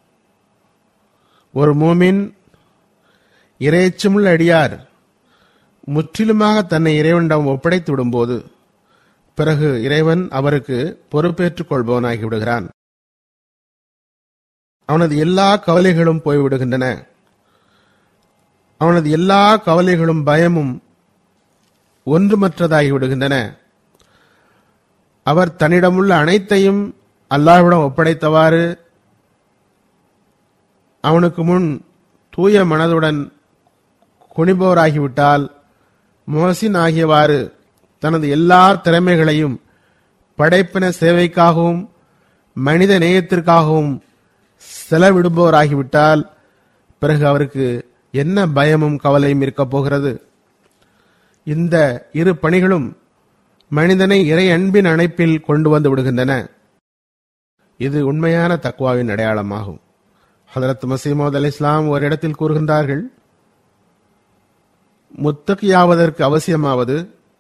ஒரு மூமின் இறையச்சமுள்ள அடியார் முற்றிலுமாக தன்னை இறைவனிடம் ஒப்படைத்து விடும்போது பிறகு இறைவன் அவருக்கு பொறுப்பேற்றுக் கொள்பவனாகி விடுகிறான் அவனது எல்லா கவலைகளும் போய்விடுகின்றன அவனது எல்லா கவலைகளும் பயமும் ஒன்றுமற்றதாகி விடுகின்றன அவர் தன்னிடமுள்ள அனைத்தையும் அல்லாஹ்விடம் ஒப்படைத்தவாறு அவனுக்கு முன் தூய மனதுடன் குனிபவராகிவிட்டால் மோசின் ஆகியவாறு தனது எல்லா திறமைகளையும் படைப்பின சேவைக்காகவும் மனித நேயத்திற்காகவும் செலவிடுபவராகிவிட்டால் பிறகு அவருக்கு என்ன பயமும் கவலையும் இருக்கப் போகிறது இந்த இரு பணிகளும் மனிதனை இறை அன்பின் அணைப்பில் கொண்டு வந்து விடுகின்றன இது உண்மையான தக்வாவின் அடையாளமாகும் ஹதரத் மசீமோத் அலி இஸ்லாம் ஒரு இடத்தில் கூறுகின்றார்கள் முத்தகியாவதற்கு அவசியமாவது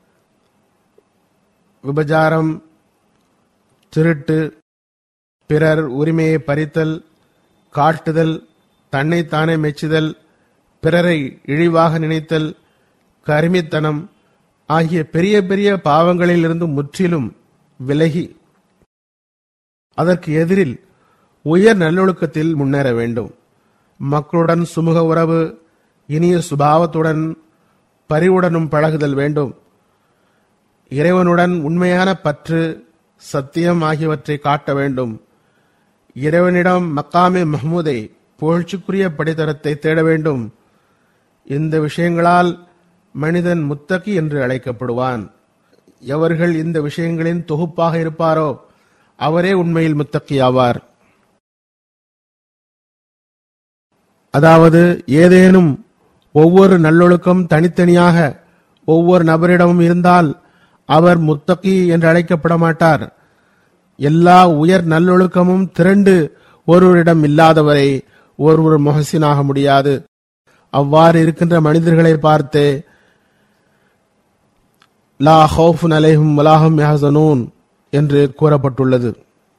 விபச்சாரம் திருட்டு பிறர் உரிமையை பறித்தல் காட்டுதல் தன்னைத்தானே மெச்சுதல் பிறரை இழிவாக நினைத்தல் கருமித்தனம் ஆகிய பெரிய பெரிய பாவங்களிலிருந்து முற்றிலும் விலகி அதற்கு எதிரில் உயர் நல்லொழுக்கத்தில் முன்னேற வேண்டும் மக்களுடன் சுமூக உறவு இனிய சுபாவத்துடன் பரிவுடனும் பழகுதல் வேண்டும் இறைவனுடன் உண்மையான பற்று சத்தியம் ஆகியவற்றை காட்ட வேண்டும் இறைவனிடம் மக்காமே மஹ்மூதை புகழ்ச்சிக்குரிய படித்தரத்தை தேட வேண்டும் இந்த விஷயங்களால் மனிதன் முத்தகி என்று அழைக்கப்படுவான் எவர்கள் இந்த விஷயங்களின் தொகுப்பாக இருப்பாரோ அவரே உண்மையில் முத்தக்கி ஆவார் அதாவது ஏதேனும் ஒவ்வொரு நல்லொழுக்கம் தனித்தனியாக ஒவ்வொரு நபரிடமும் இருந்தால் அவர் முத்தகி என்று அழைக்கப்பட மாட்டார் எல்லா உயர் நல்லொழுக்கமும் திரண்டு ஒருவரிடம் இல்லாதவரை ஒருவர் முகசினாக முடியாது அவ்வாறு இருக்கின்ற மனிதர்களை பார்த்து லா ஹவுஃபுன் அலைஹும் வலாஹும் யஹ்சனூன் என்று கூறப்பட்டுள்ளது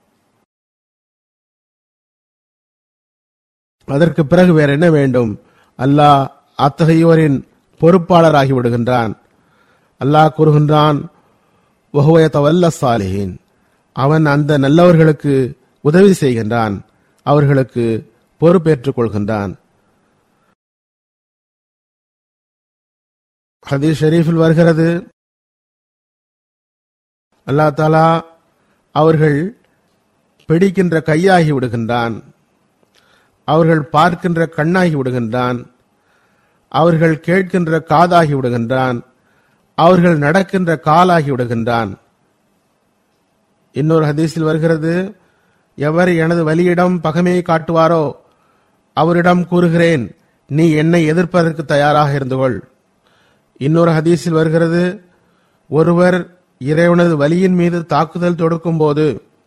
அதற்கு பிறகு வேற என்ன வேண்டும் அல்லாஹ் அத்தகையோரின் பொறுப்பாளராகி விடுகின்றான் அல்லாஹ் கூறுகின்றான் வஹுவய தவல்ல சாலிஹின் அவன் அந்த நல்லவர்களுக்கு உதவி செய்கின்றான் அவர்களுக்கு பொறுப்பேற்றுக் கொள்கின்றான் ஹதீஸ் ஷெரீஃபில் வருகிறது அல்லாஹ் தாலா அவர்கள் பிடிக்கின்ற கையாகி விடுகின்றான் அவர்கள் பார்க்கின்ற கண்ணாகி விடுகின்றான் அவர்கள் கேட்கின்ற காதாகி விடுகின்றான் அவர்கள் நடக்கின்ற காலாகி விடுகின்றான் இன்னொரு ஹதீஸில் வருகிறது எவர் எனது வலியிடம் பகமையை காட்டுவாரோ அவரிடம் கூறுகிறேன் நீ என்னை எதிர்ப்பதற்கு தயாராக இருந்து கொள் இன்னொரு ஹதீஸில் வருகிறது ஒருவர் இறைவனது வலியின் மீது தாக்குதல் தொடுக்கும் போது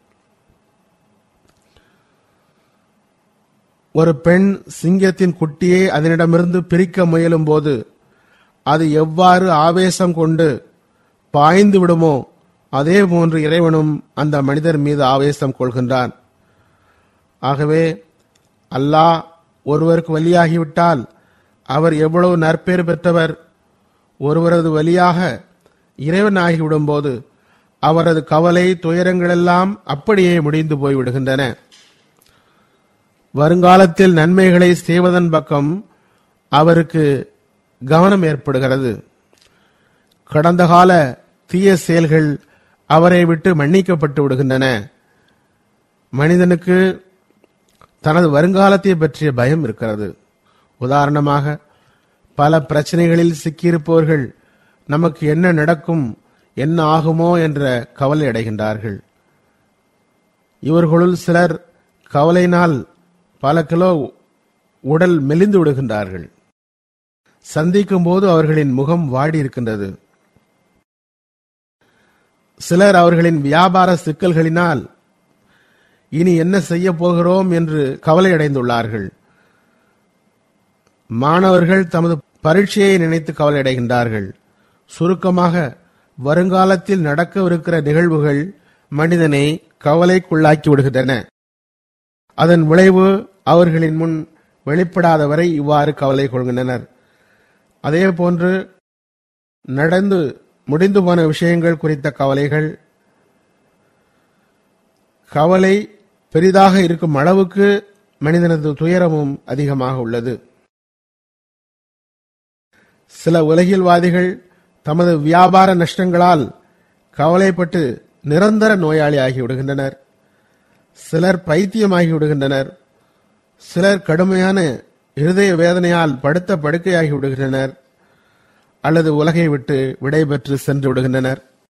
ஒரு பெண் சிங்கத்தின் குட்டியை அதனிடமிருந்து பிரிக்க முயலும் போது அது எவ்வாறு ஆவேசம் கொண்டு பாய்ந்து விடுமோ அதே போன்று இறைவனும் அந்த மனிதர் மீது ஆவேசம் கொள்கின்றான் ஆகவே அல்லாஹ் ஒருவருக்கு வலியாகிவிட்டால் அவர் எவ்வளவு நற்பேறு பெற்றவர் ஒருவரது வழியாக இறைவன் ஆகிவிடும் போது அவரது கவலை துயரங்களெல்லாம் அப்படியே முடிந்து போய்விடுகின்றன வருங்காலத்தில் நன்மைகளை செய்வதன் பக்கம் அவருக்கு கவனம் ஏற்படுகிறது கடந்த கால தீய செயல்கள் அவரை விட்டு மன்னிக்கப்பட்டு விடுகின்றன மனிதனுக்கு தனது வருங்காலத்தை பற்றிய பயம் இருக்கிறது உதாரணமாக பல பிரச்சனைகளில் சிக்கியிருப்பவர்கள் நமக்கு என்ன நடக்கும் என்ன ஆகுமோ என்ற கவலை அடைகின்றார்கள் இவர்களுள் சிலர் கவலையினால் பல கிலோ உடல் மெலிந்து விடுகின்றார்கள் சந்திக்கும் போது அவர்களின் முகம் வாடி இருக்கின்றது சிலர் அவர்களின் வியாபார சிக்கல்களினால் இனி என்ன செய்ய போகிறோம் என்று கவலையடைந்துள்ளார்கள் மாணவர்கள் தமது பரீட்சையை நினைத்து கவலையடைகின்றார்கள் சுருக்கமாக வருங்காலத்தில் நடக்கவிருக்கிற நிகழ்வுகள் மனிதனை கவலைக்குள்ளாக்கி விடுகின்றன அதன் விளைவு அவர்களின் முன் வெளிப்படாத வரை இவ்வாறு கவலை கொள்கின்றனர் அதே போன்று நடந்து முடிந்து போன விஷயங்கள் குறித்த கவலைகள் கவலை பெரிதாக இருக்கும் அளவுக்கு மனிதனது துயரமும் அதிகமாக உள்ளது சில உலகியல்வாதிகள் தமது வியாபார நஷ்டங்களால் கவலைப்பட்டு நிரந்தர நோயாளி ஆகி விடுகின்றனர் சிலர் பைத்தியமாகி விடுகின்றனர் சிலர் கடுமையான இருதய வேதனையால் படுத்த படுக்கையாகி விடுகின்றனர் அல்லது உலகை விட்டு விடைபெற்று சென்று விடுகின்றனர்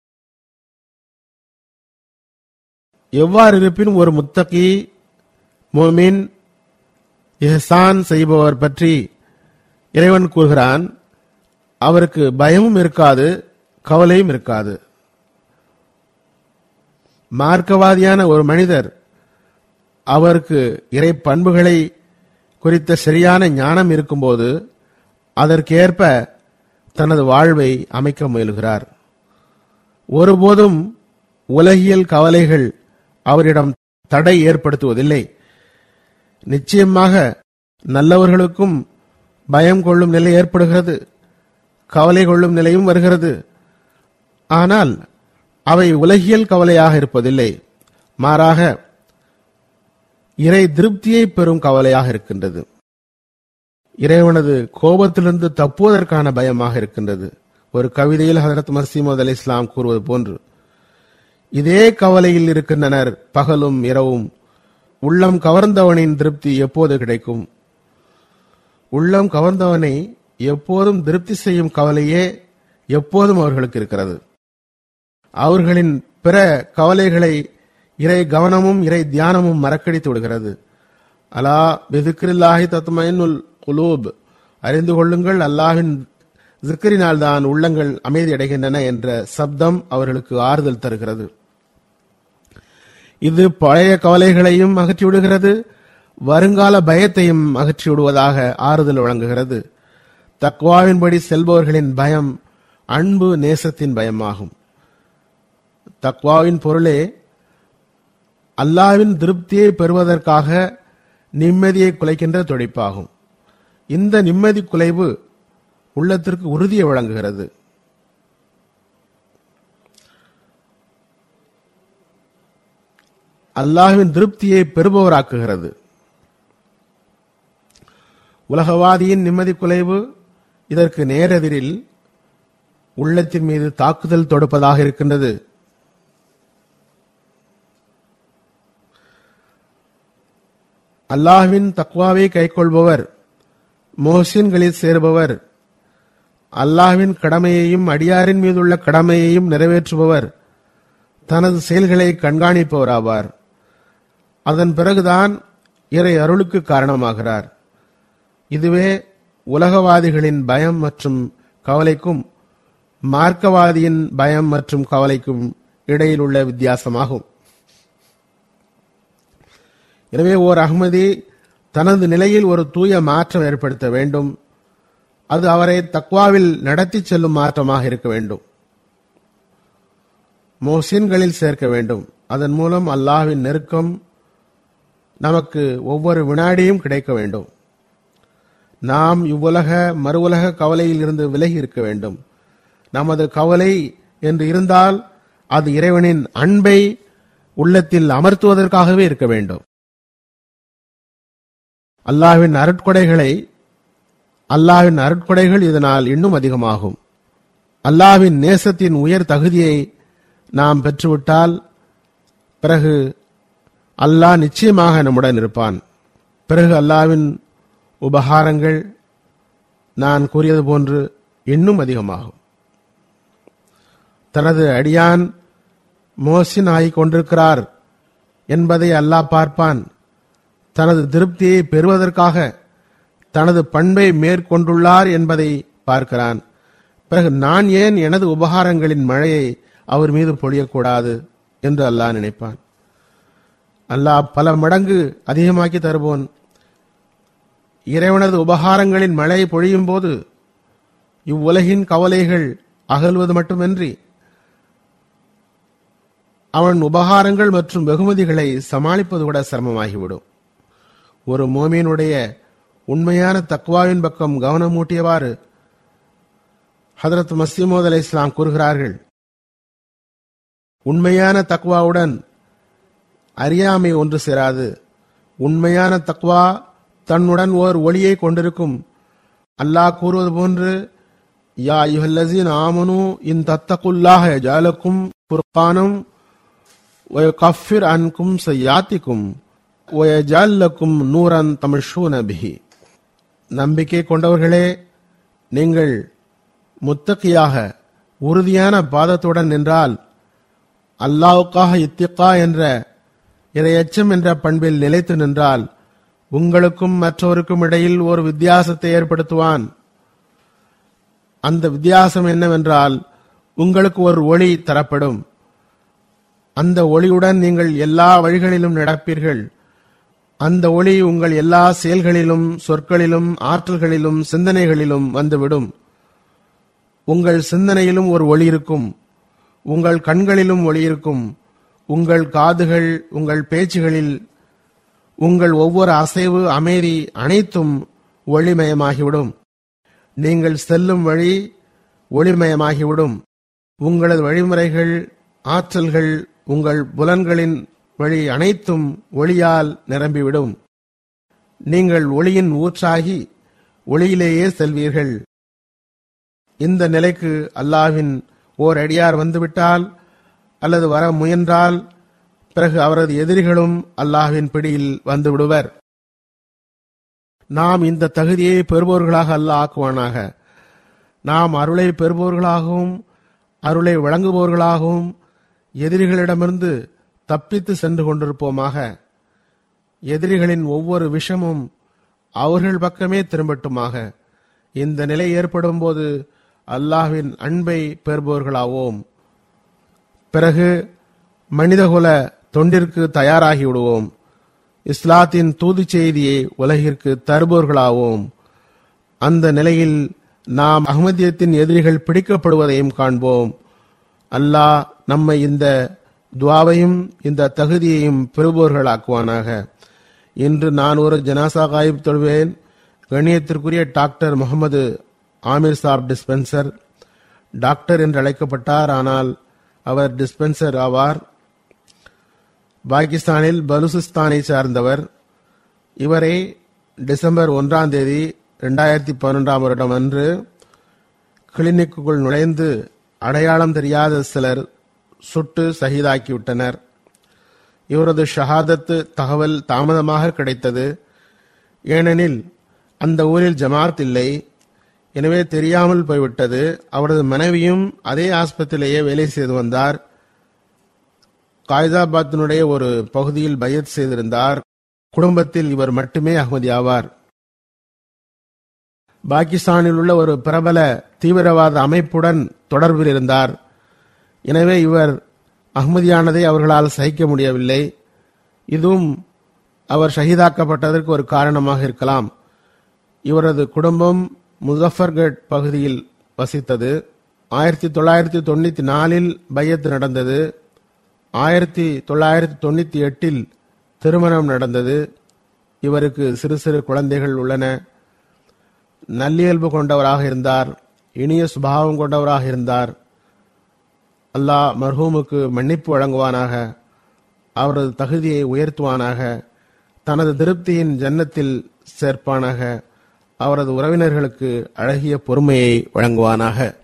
எவ்வாறு இருப்பினும் ஒரு முத்தகி மோமின் இஹ்சான் செய்பவர் பற்றி இறைவன் கூறுகிறான் அவருக்கு பயமும் இருக்காது கவலையும் இருக்காது மார்க்கவாதியான ஒரு மனிதர் அவருக்கு இறை பண்புகளை குறித்த சரியான ஞானம் இருக்கும்போது அதற்கேற்ப தனது வாழ்வை அமைக்க முயல்கிறார் ஒருபோதும் உலகியல் கவலைகள் அவரிடம் தடை ஏற்படுத்துவதில்லை நிச்சயமாக நல்லவர்களுக்கும் பயம் கொள்ளும் நிலை ஏற்படுகிறது கவலை கொள்ளும் நிலையும் வருகிறது ஆனால் அவை உலகியல் கவலையாக இருப்பதில்லை மாறாக இறை திருப்தியை பெறும் கவலையாக இருக்கின்றது இறைவனது கோபத்திலிருந்து தப்புவதற்கான பயமாக இருக்கின்றது ஒரு கவிதையில் ஹதரத் மசீமது அலி இஸ்லாம் கூறுவது போன்று இதே கவலையில் இருக்கின்றனர் பகலும் இரவும் உள்ளம் கவர்ந்தவனின் திருப்தி எப்போது கிடைக்கும் உள்ளம் கவர்ந்தவனை எப்போதும் திருப்தி செய்யும் கவலையே எப்போதும் அவர்களுக்கு இருக்கிறது அவர்களின் பிற கவலைகளை இறை கவனமும் இறை தியானமும் மறக்கடித்து விடுகிறது அலா பிதிக்ரில்லாஹி தத்மைனுல் குலூப் அறிந்து கொள்ளுங்கள் அல்லாஹ்வின் ஜிக்கரினால் தான் உள்ளங்கள் அமைதி அடைகின்றன என்ற சப்தம் அவர்களுக்கு ஆறுதல் தருகிறது இது பழைய கவலைகளையும் அகற்றி விடுகிறது வருங்கால பயத்தையும் அகற்றி விடுவதாக ஆறுதல் வழங்குகிறது தக்வாவின்படி செல்பவர்களின் பயம் அன்பு நேசத்தின் பயமாகும் தக்வாவின் பொருளே அல்லாவின் திருப்தியை பெறுவதற்காக நிம்மதியை குலைக்கின்ற துடிப்பாகும் இந்த நிம்மதி குலைவு உள்ளத்திற்கு உறுதியை வழங்குகிறது அல்லாஹ்வின் திருப்தியை பெறுபவராக்குகிறது உலகவாதியின் நிம்மதி குலைவு இதற்கு நேரெதிரில் உள்ளத்தின் மீது தாக்குதல் தொடுப்பதாக இருக்கின்றது அல்லாஹ்வின் தக்வாவை கைக்கொள்பவர் மோஹ்சின்களில் சேருபவர் அல்லாஹ்வின் கடமையையும் அடியாரின் மீதுள்ள கடமையையும் நிறைவேற்றுபவர் தனது செயல்களை கண்காணிப்பவர் ஆவார் அதன் பிறகுதான் இறை அருளுக்கு காரணமாகிறார் இதுவே உலகவாதிகளின் பயம் மற்றும் கவலைக்கும் மார்க்கவாதியின் பயம் மற்றும் கவலைக்கும் இடையில் உள்ள வித்தியாசமாகும் எனவே ஓர் அகமதி தனது நிலையில் ஒரு தூய மாற்றம் ஏற்படுத்த வேண்டும் அது அவரை தக்வாவில் நடத்தி செல்லும் மாற்றமாக இருக்க வேண்டும் மோசின்களில் சேர்க்க வேண்டும் அதன் மூலம் அல்லாஹ்வின் நெருக்கம் நமக்கு ஒவ்வொரு வினாடியும் கிடைக்க வேண்டும் நாம் இவ்வுலக மறு உலக கவலையில் இருந்து விலகி இருக்க வேண்டும் நமது கவலை என்று இருந்தால் அது இறைவனின் அன்பை உள்ளத்தில் அமர்த்துவதற்காகவே இருக்க வேண்டும் அல்லாஹ்வின் அருட்கொடைகளை அல்லாஹ்வின் அருட்கொடைகள் இதனால் இன்னும் அதிகமாகும் அல்லாஹ்வின் நேசத்தின் உயர் தகுதியை நாம் பெற்றுவிட்டால் பிறகு அல்லாஹ் நிச்சயமாக நம்முடன் இருப்பான் பிறகு அல்லாஹ்வின் உபகாரங்கள் நான் கூறியது போன்று இன்னும் அதிகமாகும் தனது அடியான் மோசின் ஆகிக் கொண்டிருக்கிறார் என்பதை அல்லாஹ் பார்ப்பான் தனது திருப்தியை பெறுவதற்காக தனது பண்பை மேற்கொண்டுள்ளார் என்பதை பார்க்கிறான் பிறகு நான் ஏன் எனது உபகாரங்களின் மழையை அவர் மீது பொழியக்கூடாது என்று அல்லாஹ் நினைப்பான் அல்லாஹ் பல மடங்கு அதிகமாக்கி தருவோன் இறைவனது உபகாரங்களின் மழை பொழியும் போது இவ்வுலகின் கவலைகள் அகல்வது மட்டுமின்றி அவன் உபகாரங்கள் மற்றும் வெகுமதிகளை சமாளிப்பது கூட சிரமமாகிவிடும் ஒரு மோமியனுடைய உண்மையான தக்வாவின் பக்கம் கவனம் மூட்டியவாறு ஹதரத் மசீமோத் அலை இஸ்லாம் கூறுகிறார்கள் உண்மையான தக்வாவுடன் அறியாமை ஒன்று சேராது உண்மையான தக்வா தன்னுடன் ஓர் ஒளியை கொண்டிருக்கும் அல்லாஹ் கூறுவது போன்று யா யுஹல்லசீன் ஆமனு இன் தத்தகுல்லாஹ ஜாலக்கும் ஃபுர்கானம் வயகஃபிர் அன்கும் சையாத்திக்கும் வயஜால்லக்கும் நூரன் தமிழ்ஷூன பிஹி நம்பிக்கை கொண்டவர்களே நீங்கள் முத்தகியாக உறுதியான பாதத்துடன் நின்றால் அல்லாவுக்காக இத்திகா என்ற இரையச்சம் என்ற பண்பில் நிலைத்து நின்றால் உங்களுக்கும் மற்றவருக்கும் இடையில் ஒரு வித்தியாசத்தை ஏற்படுத்துவான் அந்த வித்தியாசம் என்னவென்றால் உங்களுக்கு ஒரு ஒளி தரப்படும் அந்த ஒளியுடன் நீங்கள் எல்லா வழிகளிலும் நடப்பீர்கள் அந்த ஒளி உங்கள் எல்லா செயல்களிலும் சொற்களிலும் ஆற்றல்களிலும் சிந்தனைகளிலும் வந்துவிடும் உங்கள் சிந்தனையிலும் ஒரு ஒளி இருக்கும் உங்கள் கண்களிலும் ஒளி இருக்கும் உங்கள் காதுகள் உங்கள் பேச்சுகளில் உங்கள் ஒவ்வொரு அசைவு அமைதி அனைத்தும் ஒளிமயமாகிவிடும் நீங்கள் செல்லும் வழி ஒளிமயமாகிவிடும் உங்களது வழிமுறைகள் ஆற்றல்கள் உங்கள் புலன்களின் வழி அனைத்தும் ஒளியால் நிரம்பிவிடும் நீங்கள் ஒளியின் ஊற்றாகி ஒளியிலேயே செல்வீர்கள் இந்த நிலைக்கு அல்லாஹ்வின் ஓர் அடியார் வந்துவிட்டால் அல்லது வர முயன்றால் பிறகு அவரது எதிரிகளும் அல்லாஹ்வின் பிடியில் வந்து விடுவர் நாம் இந்த தகுதியை பெறுபவர்களாக அல்லாஹ் ஆக்குவானாக நாம் அருளை பெறுபவர்களாகவும் அருளை வழங்குபவர்களாகவும் எதிரிகளிடமிருந்து தப்பித்து சென்று கொண்டிருப்போமாக எதிரிகளின் ஒவ்வொரு விஷமும் அவர்கள் பக்கமே திரும்பட்டுமாக இந்த நிலை ஏற்படும் போது அல்லாஹ்வின் அன்பை பெறுபவர்களாவோம் பிறகு மனிதகுல தொண்டிற்கு தயாராகி விடுவோம் இஸ்லாத்தின் தூது செய்தியை உலகிற்கு தருபவர்களாவோம் அந்த நிலையில் நாம் அகமதியத்தின் எதிரிகள் பிடிக்கப்படுவதையும் காண்போம் அல்லாஹ் நம்மை இந்த துவாவையும் இந்த தகுதியையும் பெறுபவர்களாக்குவானாக இன்று நான் ஒரு ஜனாசா காயிப் தொழுவேன் கண்ணியத்திற்குரிய டாக்டர் முகமது ஆமீர் சாப் டிஸ்பென்சர் டாக்டர் என்று அழைக்கப்பட்டார் ஆனால் அவர் டிஸ்பென்சர் ஆவார் பாகிஸ்தானில் பலுசிஸ்தானை சார்ந்தவர் இவரை டிசம்பர் ஒன்றாம் தேதி ரெண்டாயிரத்தி பதினொன்றாம் வருடம் அன்று கிளினிக்குள் நுழைந்து அடையாளம் தெரியாத சிலர் சுட்டு சகிதாக்கிவிட்டனர் இவரது ஷஹாதத்து தகவல் தாமதமாக கிடைத்தது ஏனெனில் அந்த ஊரில் ஜமாத் இல்லை எனவே தெரியாமல் போய்விட்டது அவரது மனைவியும் அதே ஆஸ்பத்திரியிலேயே வேலை செய்து வந்தார் காய்தாபாத்தினுடைய ஒரு பகுதியில் பையத் செய்திருந்தார் குடும்பத்தில் இவர் மட்டுமே அகமதி ஆவார் பாகிஸ்தானில் உள்ள ஒரு பிரபல தீவிரவாத அமைப்புடன் தொடர்பில் இருந்தார் எனவே இவர் அகமதியானதை அவர்களால் சகிக்க முடியவில்லை இதுவும் அவர் ஷஹீதாக்கப்பட்டதற்கு ஒரு காரணமாக இருக்கலாம் இவரது குடும்பம் முசஃபர்கட் பகுதியில் வசித்தது ஆயிரத்தி தொள்ளாயிரத்தி தொண்ணூத்தி நாலில் பையத்து நடந்தது ஆயிரத்தி தொள்ளாயிரத்தி தொண்ணூத்தி எட்டில் திருமணம் நடந்தது இவருக்கு சிறு சிறு குழந்தைகள் உள்ளன நல்லியல்பு கொண்டவராக இருந்தார் இனிய சுபாவம் கொண்டவராக இருந்தார் அல்லாஹ் மர்ஹூமுக்கு மன்னிப்பு வழங்குவானாக அவரது தகுதியை உயர்த்துவானாக தனது திருப்தியின் ஜன்னத்தில் சேர்ப்பானாக அவரது உறவினர்களுக்கு அழகிய பொறுமையை வழங்குவானாக